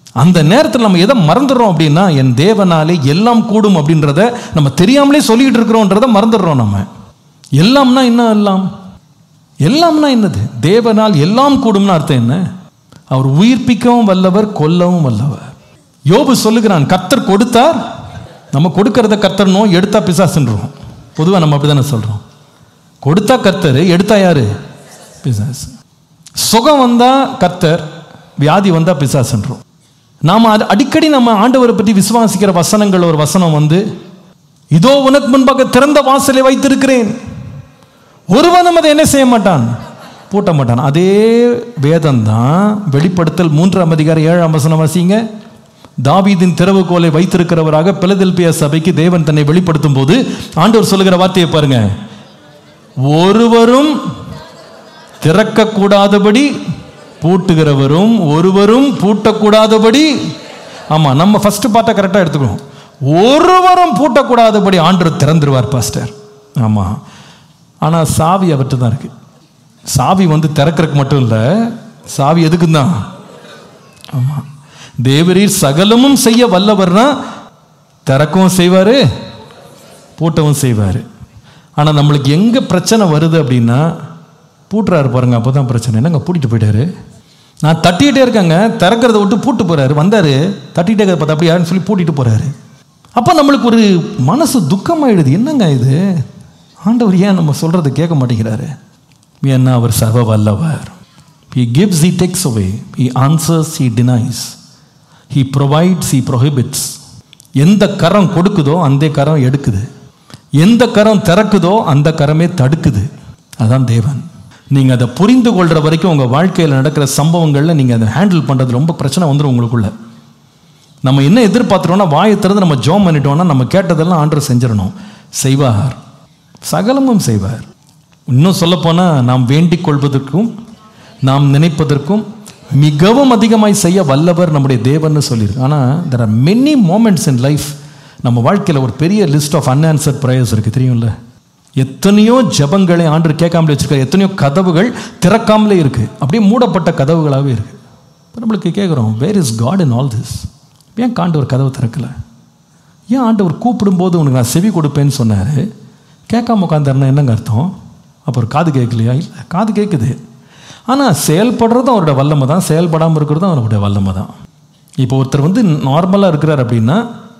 அந்த நேரத்தில் நம்ம எதை மறந்துடுறோம் அப்படின்னா என் தேவனாலே எல்லாம் கூடும் அப்படின்றத நம்ம தெரியாமலே சொல்லிக்கிட்டு இருக்கிறோன்றத மறந்துடுறோம் நம்ம எல்லாம்னா என்ன எல்லாம் எல்லாம்னா என்னது தேவனால் எல்லாம் கூடும்னு அர்த்தம் என்ன அவர் உயிர்ப்பிக்கவும் வல்லவர் கொல்லவும் வல்லவர் யோபு சொல்லுகிறான் கர்த்தர் கொடுத்தார் நம்ம கொடுக்கறத கர்த்தர்னோ எடுத்தா பிசாசுன்றோம் பொதுவாக நம்ம அப்படி தானே சொல்கிறோம் கொடுத்தா கர்த்தர் எடுத்தா யாரு பிசாசு சுகம் வந்தா கர்த்தர் வியாதி வந்தா பிசாசுன்றோம் நாம் அது அடிக்கடி நம்ம ஆண்டவரை பற்றி விசுவாசிக்கிற வசனங்கள் ஒரு வசனம் வந்து இதோ உனக்கு முன்பாக திறந்த வாசலை வைத்திருக்கிறேன் ஒருவனும் அதை என்ன செய்ய மாட்டான் பூட்ட மாட்டான் அதே வேதம் தான் வெளிப்படுத்தல் மூன்றாம் அதிகாரம் ஏழாம் வசனம் வாசிங்க தாவீதின் திறவுகோலை வைத்திருக்கிறவராக பிலதெல்பியா சபைக்கு தேவன் தன்னை வெளிப்படுத்தும் போது ஆண்டவர் சொல்லுகிற வார்த்தையை பாருங்க ஒருவரும் திறக்கக்கூடாதபடி பூட்டுகிறவரும் ஒருவரும் பூட்டக்கூடாதபடி ஆமா நம்ம ஃபர்ஸ்ட் பார்ட்டை கரெக்டாக எடுத்துக்கணும் ஒருவரும் பூட்டக்கூடாதபடி ஆண்டவர் திறந்துருவார் பாஸ்டர் ஆமா ஆனா சாவி அவர்கிட்ட தான் இருக்கு சாவி வந்து திறக்கிறதுக்கு மட்டும் இல்லை சாவி எதுக்கு தான் ஆமா தேவரீர் சகலமும் செய்ய வல்லவர்னா திறக்கவும் செய்வாரு பூட்டவும் செய்வார் ஆனால் நம்மளுக்கு எங்கே பிரச்சனை வருது அப்படின்னா பூட்டுறாரு பாருங்க அப்போ தான் பிரச்சனை என்னங்க பூட்டிட்டு போயிட்டாரு நான் தட்டிக்கிட்டே இருக்கேங்க திறக்கிறத விட்டு பூட்டு போறாரு வந்தார் தட்டிகிட்டே இருக்கிறத பார்த்தா அப்படி யாருன்னு சொல்லி பூட்டிட்டு போறாரு அப்போ நம்மளுக்கு ஒரு மனசு துக்கமாயிடுது என்னங்க இது ஆண்டவர் ஏன் நம்ம சொல்கிறத கேட்க மாட்டேங்கிறாரு ஏன்னா அவர் சர்வ வல்லவர் he gives he takes away he answers he denies he provides he prohibits எந்த கரம் கொடுக்குதோ அந்த கரம் எடுக்குது எந்த கரம் திறக்குதோ அந்த கரமே தடுக்குது அதான் தேவன் நீங்கள் அதை புரிந்து கொள்கிற வரைக்கும் உங்கள் வாழ்க்கையில் நடக்கிற சம்பவங்களில் நீங்கள் அதை ஹேண்டில் பண்ணுறது ரொம்ப பிரச்சனை வந்துடும் உங்களுக்குள்ள நம்ம என்ன எதிர்பார்த்துறோம்னா வாயை திறந்து நம்ம ஜோம் பண்ணிட்டோம்னா நம்ம கேட்டதெல்லாம் ஆண்டர் செஞ்சிடணும் செய்வார் சகலமும் செய்வார் இன்னும் சொல்லப்போனால் நாம் வேண்டிக் கொள்வதற்கும் நாம் நினைப்பதற்கும் மிகவும் அதிகமாய் செய்ய வல்லவர் நம்முடைய தேவன்னு சொல்லியிருக்கு ஆனால் there are many moments in life நம்ம வாழ்க்கையில் ஒரு பெரிய லிஸ்ட் ஆஃப் அன்ஆன்சர்ட் ப்ரேயர்ஸ் இருக்குது தெரியும்ல எத்தனையோ ஜபங்களை ஆண்டு கேட்காமலே வச்சிருக்காரு எத்தனையோ கதவுகள் திறக்காமலே இருக்கு அப்படியே மூடப்பட்ட கதவுகளாகவே இருக்கு இப்போ நம்மளுக்கு கேட்குறோம் where is God in all this ஏன் ஆண்டவர் கதவு திறக்கல ஏன் ஆண்டவர் கூப்பிடும்போது உனக்கு நான் செவி கொடுப்பேன்னு சொன்னார் கேட்காம உட்காந்துருந்தா என்னங்க அர்த்தம் அப்புறம் காது கேட்கலையா இல்லை காது கேட்குது ஆனால் செயல்படுறதும் அவரோட வல்லமை தான் செயல்படாமல் இருக்கிறதும் அவருடைய வல்லமை தான் இப்போ ஒருத்தர் வந்து நார்மலாக இருக்கிறார் அப்படின்னா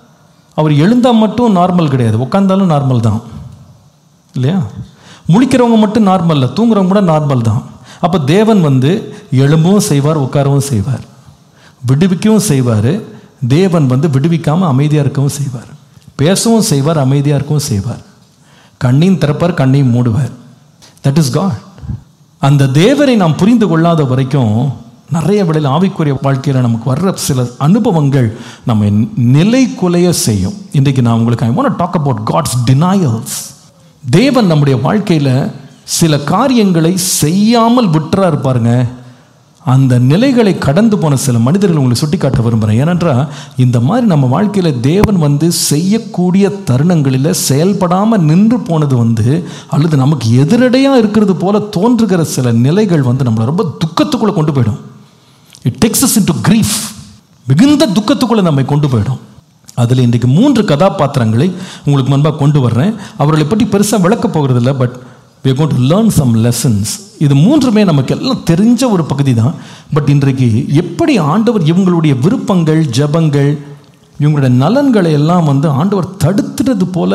அவர் எழுந்தால் மட்டும் நார்மல் கிடையாது உட்காந்தாலும் நார்மல் தான் இல்லையா முழிக்கிறவங்க மட்டும் நார்மல் இல்லை தூங்குறவங்க கூட நார்மல் தான் அப்போ தேவன் வந்து எழும்பவும் செய்வார் உட்காரவும் செய்வார் விடுவிக்கவும் செய்வார் தேவன் வந்து விடுவிக்காமல் அமைதியாக இருக்கவும் செய்வார் பேசவும் செய்வார் அமைதியாக இருக்கவும் செய்வார் கண்ணையும் திறப்பார் கண்ணையும் மூடுவார் தட் இஸ் காட் அந்த தேவரை நாம் புரிந்து கொள்ளாத வரைக்கும் நிறைய வேளையில் ஆவிக்குரிய வாழ்க்கையில் நமக்கு வர்ற சில அனுபவங்கள் நம்ம நிலை குலைய செய்யும் இன்றைக்கு நான் உங்களுக்கு I want talk about God's denials தேவன் நம்முடைய வாழ்க்கையில் சில காரியங்களை செய்யாமல் விட்டுறாரு பாருங்க அந்த நிலைகளை கடந்து போன சில மனிதர்கள் உங்களுக்கு சுட்டிக்காட்ட விரும்புகிறேன் ஏனென்றால் இந்த மாதிரி நம்ம வாழ்க்கையில் தேவன் வந்து செய்யக்கூடிய தருணங்களில் செயல்படாமல் நின்று போனது வந்து அல்லது நமக்கு எதிரடையாக இருக்கிறது போல தோன்றுகிற சில நிலைகள் வந்து நம்மளை ரொம்ப துக்கத்துக்குள்ளே கொண்டு போயிடும் it takes us into grief மிகுந்த துக்கத்துக்குள்ளே நம்மை கொண்டு போயிடும் அதில் இன்றைக்கு மூன்று கதாபாத்திரங்களை உங்களுக்கு முன்பாக கொண்டு வர்றேன் அவர்களை பற்றி பெருசாக விளக்கப் போகிறதில்ல but we are going to learn some lessons இது மூன்றுமே நமக்கு எல்லாம் தெரிஞ்ச ஒரு பகுதி தான் பட் இன்றைக்கு எப்படி ஆண்டவர் இவங்களுடைய விருப்பங்கள் ஜபங்கள் இவங்களுடைய நலன்களை எல்லாம் வந்து ஆண்டவர் தடுத்துறது போல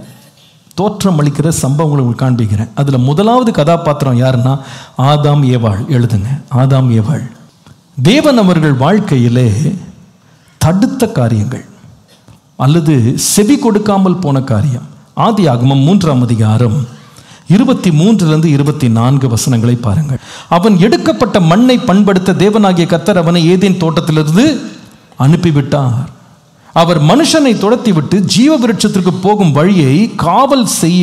தோற்றம் அளிக்கிற சம்பவங்களை உங்களுக்கு காண்பிக்கிறேன் அதில் முதலாவது கதாபாத்திரம் யாருன்னா ஆதாம் ஏவாள் எழுதுங்க ஆதாம் ஏவாள் தேவன் அவர்கள் வாழ்க்கையிலே தடுத்த காரியங்கள் அல்லது செவி கொடுக்காமல் போன காரியம் ஆதி ஆகமம் மூன்றாம் அதிகாரம் இருபத்தி மூன்றிலிருந்து இருபத்தி நான்கு வசனங்களை பாருங்கள் அவன் எடுக்கப்பட்ட மண்ணை பண்படுத்த தேவனாகிய கத்தர் அவனை ஏதேன் தோட்டத்திலிருந்து அனுப்பிவிட்டார் அவர் மனுஷனை துரத்திவிட்டு ஜீவ விருட்சத்திற்கு போகும் வழியை காவல் செய்ய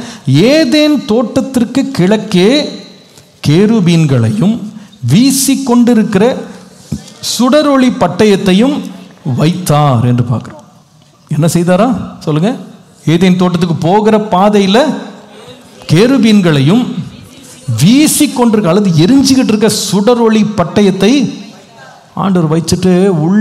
ஏதேன் தோட்டத்திற்கு கிழக்கே கேருபீன்களையும் வீசி கொண்டிருக்கிற சுடரொளி பட்டயத்தையும் வைத்தார் என்று பார்க்கிறோம் என்ன செய்தாரா சொல்லுங்க ஏதேன் தோட்டத்துக்கு போகிற பாதையில் கேருபீன்களையும் வீசி கொண்டிருக்க அல்லது எரிஞ்சுக்கிட்டு இருக்க சுடரொளி பட்டயத்தை ஆண்டவர் வச்சுட்டு உள்ள